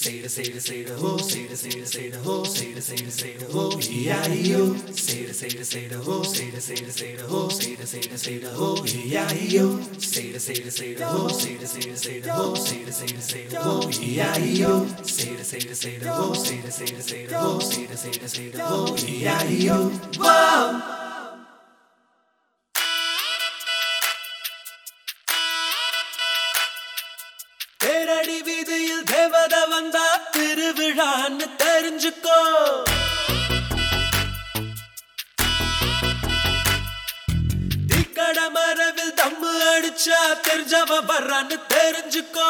Say the say the say the ho, say the say the say the ho, say the say the say the ho, E-I-E-O. Say the say the say the ho, say the say the say the ho, say the say the say the ho, E-I-E-O. Say the say the say the ho, say the say the say the ho, say the say the say the ho, E-I-E-O. Say the say the say the ho, say the say the say the ho, say the say the say the ho, E-I-E-O. Whoa! தேரடி வீதியில் தேவத வந்தா திருவிழான்னு தெரிஞ்சுக்கோ தீக்கட மரவில் தம்மு அடிச்சா தெரிஞ்சவ வர்றான்னு தெரிஞ்சுக்கோ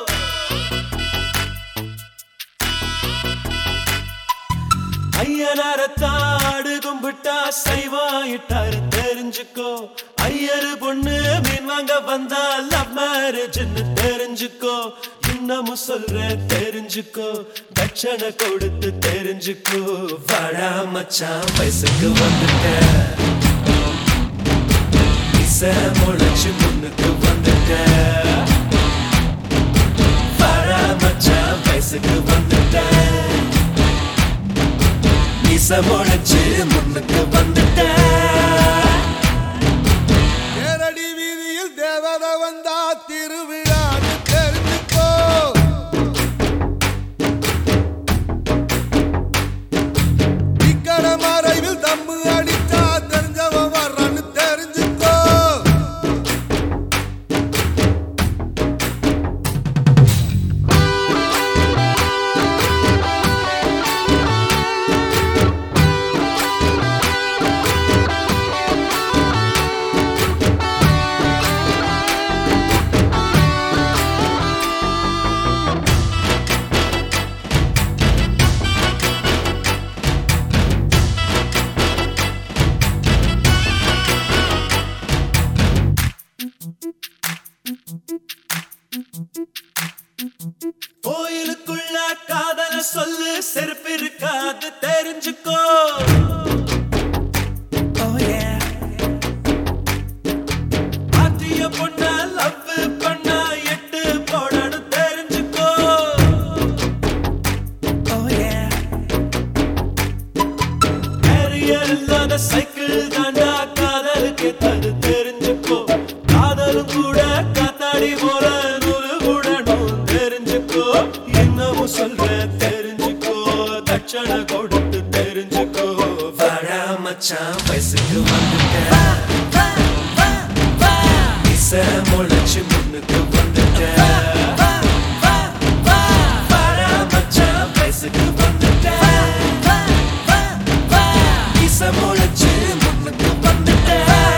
ஐயனாரத்தாடு கும்பிட்டா சைவாயிட்டாரு தெரிஞ்சுக்கோ ஐயரு பொண்ணு மீன் வாங்க வந்தா லவ் மேரேஜ்னு தெரிஞ்சுக்கோ இன்னமும் சொல்றேன் தெரிஞ்சுக்கோ தட்சணை கொடுத்து தெரிஞ்சுக்கோ வாடா மச்சான் வயசுக்கு வந்துட்ட இசை முளைச்சு முன்னுக்கு வந்துட்ட வாடா மச்சான் வயசுக்கு வந்துட்ட மீச முளைச்சு முன்னுக்கு வந்துட்ட தேரடி வீதியில் தேவத வந்தா திருவிழான்னு தெரிஞ்சுக்கோ இக்கட மறைவில் தம்மு அடிச்சா தெரிஞ்சவன் வர்றான்னு தெரிஞ்சுக்கோ கோயிலுக்குள்ள காதல சொல்லு செருப்பு இருக்காது தெரிஞ்சுக்கோ பாத்திய பொண்ண லவ் பண்ண எட்டு போடணும் தெரிஞ்சுக்கோ கேரியர் இல்லாத சைக்கிள் தாண்டா காதலுக்கு தது தெரிஞ்சுக்கோ காதலும் கூட காத்தாடி போல நூலு கூடணும் தெரிஞ்சுக்கோ என்னவும் சொல்ற தெரிஞ்சுக்கோ தட்சணை கொடுத்து தெரிஞ்சுக்கோ வாடா மச்சான் வயசுக்கு வந்துட்ட இசை முளைச்சு முன்னுக்கு வந்துட்ட வாடா மச்சான் வயசுக்கு வந்துட்ட இசை முளைச்சு முன்னுக்கு வந்துட்ட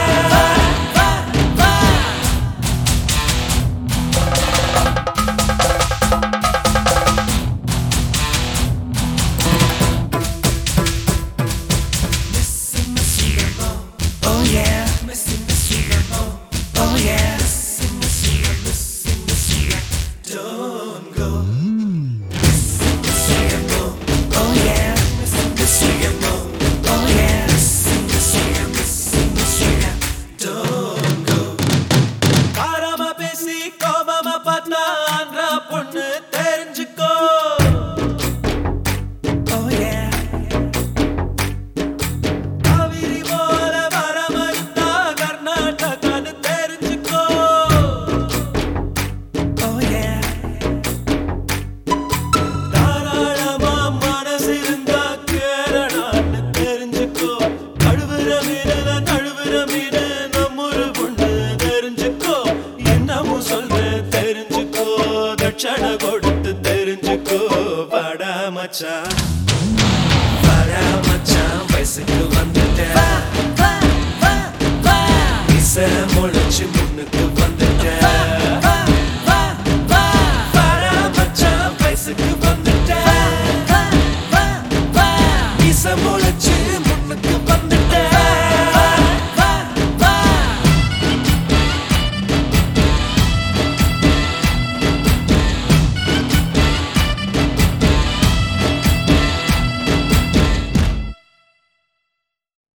Oh yeah, missing the sweet Oh yeah, missing the sweet Don't go. Missing the sweet Oh yeah, missing the sweet Oh yeah, missing the sweet missing the sweet Don't go. காரமா பேசி கோபமா பார்த்தா ஆந்திரா பொண்ணு தெரிஞ்சுக்கோ Oh yeah. காவிரி போல வரமறுத்தா கர்நாடகான்னு தெரிஞ்சுக்கோ தாராளமா மனசு இருந்தா கேரளான்னு தெரிஞ்சுக்கோ கழுவுற மீனுல நழுவுற மீனு நம்மொரு பொண்ணு தெரிஞ்சுக்கோ என்னமும் சொல்ற தெரிஞ்சுக்கோ தட்சணை கொடுத்து தெரிஞ்சுக்கோ வாடா மச்சான்